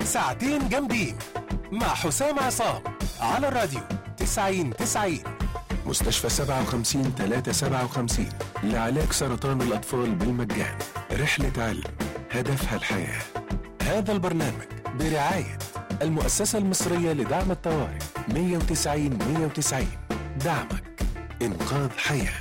ساعتين جامدين مع حسام عصام على الراديو 90 90 مستشفى 57 357 لعلاج سرطان الأطفال بالمجان رحلة علم هدفها الحياة هذا البرنامج برعاية المؤسسة المصرية لدعم الطوارئ 190 190 دعمك إنقاذ حياة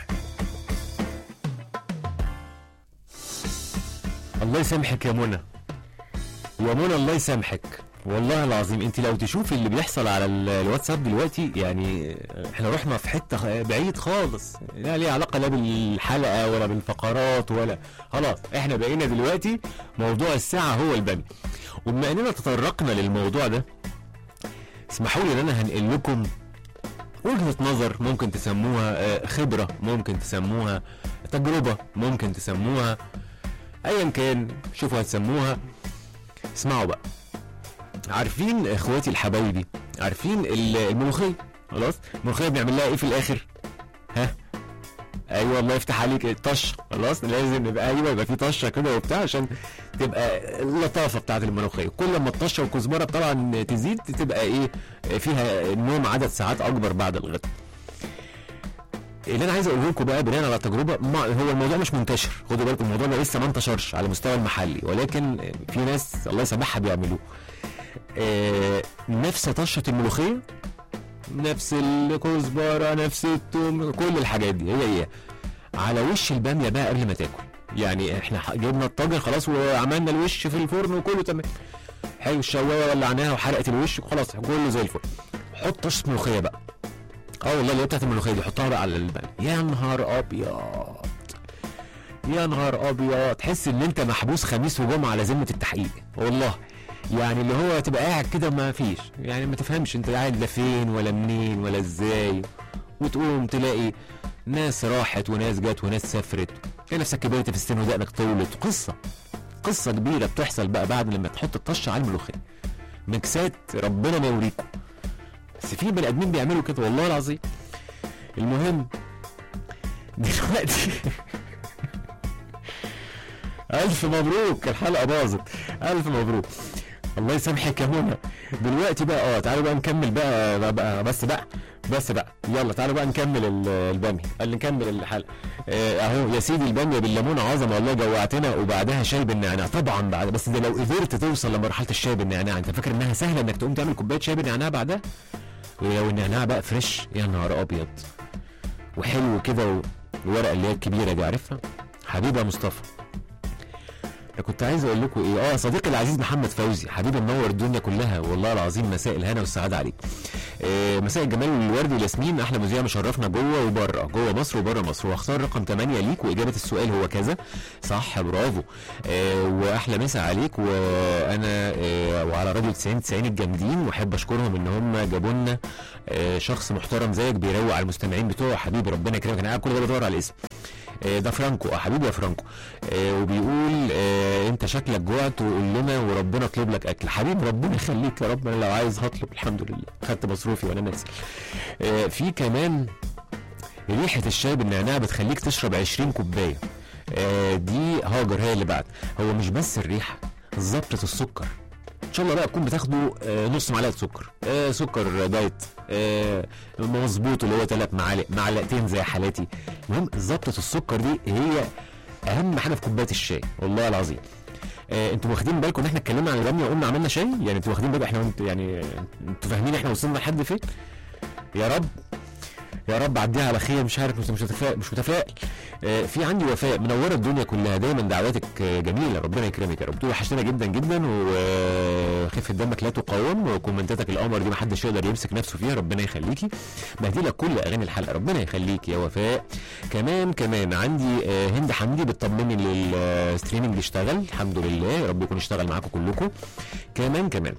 الله يسامحك يا منى يا منى الله يسامحك والله العظيم انت لو تشوفي اللي بيحصل على ال- الواتساب دلوقتي يعني احنا رحنا في حته خ- بعيد خالص لا ليه علاقه لا بالحلقه ولا بالفقرات ولا خلاص احنا بقينا دلوقتي موضوع الساعه هو البني وبما اننا تطرقنا للموضوع ده اسمحوا لي ان انا هنقل لكم وجهه نظر ممكن تسموها آه، خبره ممكن تسموها تجربه ممكن تسموها ايا كان شوفوا هتسموها اسمعوا بقى عارفين اخواتي الحبايبي عارفين ال- الملوخيه خلاص الملوخيه بنعمل لها ايه في الاخر ها ايوه الله يفتح عليك طشه خلاص لازم يبقى ايوه يبقى في طشه كده وبتاع عشان تبقى اللطافه بتاعت الملوخيه كل ما الطشه والكزبره طبعا تزيد تبقى ايه فيها النوم عدد ساعات اكبر بعد الغداء اللي انا عايز اقوله لكم بقى بناء على تجربه ما هو الموضوع مش منتشر خدوا بالكم الموضوع ده لسه ما انتشرش على المستوى المحلي ولكن في ناس الله يسامحها بيعملوه آه نفس طشه الملوخيه نفس الكزبره نفس التوم كل الحاجات دي هي هي على وش الباميه بقى قبل ما تاكل يعني احنا ح- جبنا الطاجن خلاص وعملنا الوش في الفرن وكله تمام حلو الشوايه ولعناها وحرقت الوش وخلاص كله زي الفل حط طشه ملوخيه بقى اه والله اللي هي بتاعت الملوخيه دي حطها بقى على الباميه يا نهار ابيض يا نهار ابيض تحس ان انت محبوس خميس وجمعه على ذمه التحقيق والله يعني اللي هو تبقى قاعد كده ما فيش يعني ما تفهمش انت قاعد لا فين ولا منين ولا ازاي وتقوم تلاقي ناس راحت وناس جت وناس سافرت تلاقي نفسك كبرت في السن ودقنك طولت قصه قصه كبيره بتحصل بقى بعد لما تحط الطشه على الملوخيه ميكسات ربنا ما يوريكم بس في بني ادمين بيعملوا كده والله العظيم المهم دلوقتي الف مبروك الحلقه باظت الف مبروك الله يسامحك يا منى دلوقتي بقى اه تعالوا بقى نكمل بقى, بقى, بقى بس بقى بس بقى يلا تعالوا بقى نكمل ال- الباميه قال نكمل الحلقه آه، اهو يا سيدي الباميه بالليمون عظمه والله جوعتنا وبعدها شاي بالنعناع طبعا بعد بس ده لو قدرت توصل لمرحله الشاي بالنعناع انت فاكر انها سهله انك تقوم تعمل كوبايه شاي بالنعناع بعدها ولو النعناع بقى فريش يا نهار ابيض وحلو كده و- الورقه اللي هي الكبيره دي عارفها حبيبي يا مصطفى انا كنت عايز اقول لكم ايه اه صديقي العزيز محمد فوزي حبيبي منور الدنيا كلها والله العظيم مساء الهنا والسعاده عليك آه مساء الجمال والورد والياسمين احلى مذيع مشرفنا جوه وبره جوه مصر وبره مصر واختار رقم 8 ليك واجابه السؤال هو كذا صح برافو آه واحلى مسا عليك وانا آه وعلى راديو 90 90 الجامدين واحب اشكرهم ان هم جابوا لنا آه شخص محترم زيك بيروق على المستمعين بتوعه حبيبي ربنا يكرمك انا قاعد كل ده بدور على الاسم آه، ده فرانكو اه حبيبي يا فرانكو آه، وبيقول آه، انت شكلك جوعت وقول لنا وربنا اطلب لك اكل حبيبي ربنا يخليك يا رب انا لو عايز هطلب الحمد لله خدت مصروفي وانا نازل آه، في كمان ريحه الشاي بالنعناع بتخليك تشرب 20 كوبايه آه، دي هاجر هي اللي بعد هو مش بس الريحه ظبطه السكر ان شاء الله بقى تكون بتاخده آه، نص معلقه سكر آه، سكر دايت آه، مظبوط اللي هو ثلاث معالق معلقتين زي حالاتي المهم ظبطه السكر دي هي اهم حاجه في كوبايه الشاي والله العظيم آه، انتوا واخدين بالكم ان احنا اتكلمنا عن الرميه وقلنا عملنا شاي يعني انتوا واخدين بالكم احنا وانت- يعني انتوا فاهمين احنا وصلنا لحد فين يا رب يا رب عديها على خير مش عارف مش مش متفائل مش متفائل آه، في عندي وفاء منوره الدنيا كلها دايما دعواتك آه، جميله ربنا يكرمك يا رب بتقول وحشتنا جدا جدا وخفه دمك لا تقاوم وكومنتاتك القمر دي ما حدش يقدر يمسك نفسه فيها ربنا يخليكي بهدي لك كل اغاني الحلقه ربنا يخليك يا وفاء كمان كمان عندي آه، هند حمدي بتطمني للستريمنج اشتغل الحمد لله يا رب يكون اشتغل معاكم كلكم كمان كمان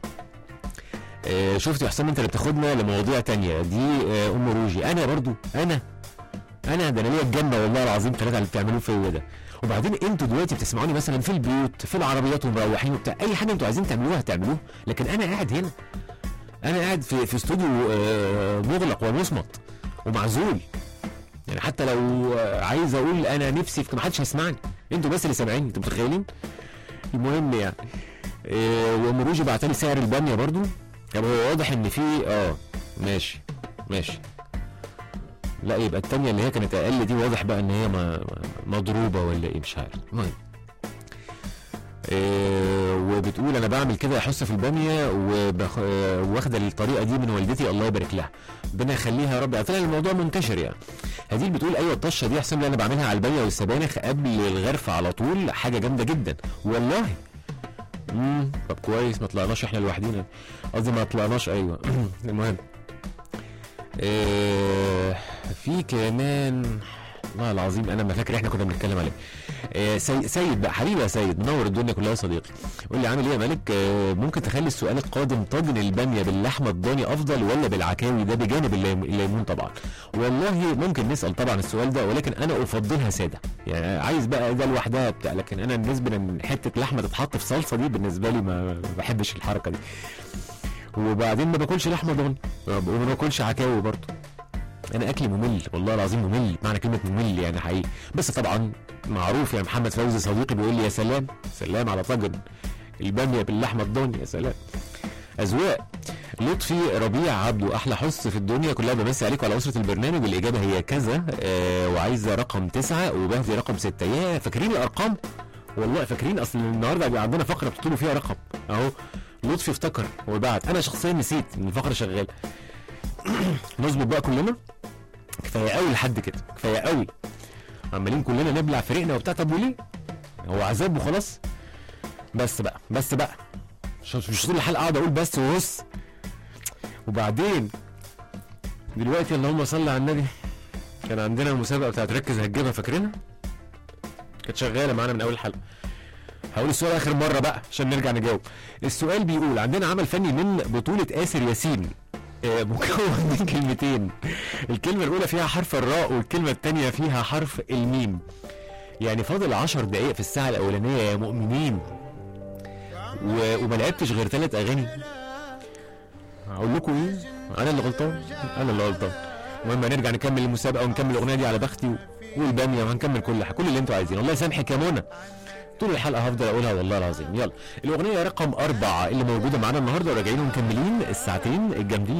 آه، شفت يا حسام انت اللي بتاخدنا لمواضيع تانية دي آه، ام روجي انا برضو انا انا ده انا ليا الجنه والله العظيم ثلاثه اللي بتعملوه فيا ده وبعدين انتوا دلوقتي بتسمعوني مثلا في البيوت في العربيات ومروحين وبتاع اي حاجه انتوا عايزين تعملوها هتعملوها لكن انا قاعد هنا انا قاعد في في استوديو آه، مغلق ومصمت ومعزول يعني حتى لو آه، عايز اقول انا نفسي في ما حدش هيسمعني انتوا بس اللي سامعيني انتوا متخيلين المهم يعني إيه وام روجي بعتلي سعر الباميه برضو طب هو واضح ان في اه ماشي ماشي لا يبقى التانية اللي هي كانت اقل دي واضح بقى ان هي ما ما- مضروبه ولا ايه مش عارف المهم إيه وبتقول انا بعمل كده احس في الباميه وبخ... آه، واخده الطريقه دي من والدتي الله يبارك لها ربنا يخليها يا رب طلع الموضوع منتشر يعني هديل بتقول ايوه الطشه دي احسن لي انا بعملها على الباميه والسبانخ قبل الغرف على طول حاجه جامده جدا والله امم طب كويس ما طلعناش احنا لوحدينا قصدي ما طلعناش ايوه المهم إيه في كمان والله العظيم انا ما فاكر احنا كنا بنتكلم عليه إيه سي... سيد بقى حبيبي يا سيد منور الدنيا كلها يا صديقي قول لي عامل ايه يا مالك آه، ممكن تخلي السؤال القادم طاجن الباميه باللحمه الضاني افضل ولا بالعكاوي ده بجانب الليم- الليمون طبعا والله ممكن نسال طبعا السؤال ده ولكن انا افضلها ساده يعني عايز بقى ده لوحدها بتاع لكن انا بالنسبه ان حته لحمه تتحط في صلصه دي بالنسبه لي ما ما بحبش الحركه دي وبعدين ما باكلش لحمه ضاني وما باكلش عكاوي برضه انا اكلي ممل والله العظيم ممل معنى كلمه ممل يعني حقيقي بس طبعا معروف يا محمد فوزي صديقي بيقول لي يا سلام سلام على طاجن الباميه باللحمه الضاني يا سلام اذواق لطفي ربيع عبده احلى حس في الدنيا كلها بمسي عليك وعلى اسره البرنامج الاجابه هي كذا آه وعايزه رقم تسعه وبهدي رقم سته يا فاكرين الارقام والله فاكرين اصل النهارده بيبقى عندنا فقره بتطلبوا فيها رقم اهو لطفي افتكر وبعت انا شخصيا نسيت ان الفقره شغاله نظبط بقى كلنا كفايه قوي لحد كده كفايه قوي عمالين كلنا نبلع فريقنا وبتاع طب وليه؟ هو عذاب وخلاص بس بقى بس بقى مش مش طول الحلقه اقعد اقول بس وبص وبعدين دلوقتي اللهم صل على النبي كان عندنا المسابقه بتاعت ركز هتجيبها فاكرينها؟ كانت شغاله معانا من اول حلقه هقول السؤال اخر مره بقى عشان نرجع نجاوب السؤال بيقول عندنا عمل فني من بطوله آسر ياسين آه، مكون من كلمتين الكلمة الأولى فيها حرف الراء والكلمة الثانية فيها حرف الميم يعني فاضل عشر دقايق في الساعة الأولانية يا مؤمنين و... وما لعبتش غير ثلاث أغاني أقول لكم إيه؟ أنا اللي غلطان أنا اللي غلطان المهم هنرجع نكمل المسابقة ونكمل الأغنية دي على بختي و... والبامية وهنكمل كل حاجة كل اللي أنتوا عايزينه الله يسامحك يا منى طول الحلقه هفضل اقولها والله العظيم يلا الاغنيه رقم أربعة اللي موجوده معانا النهارده وراجعين ومكملين الساعتين الجامدين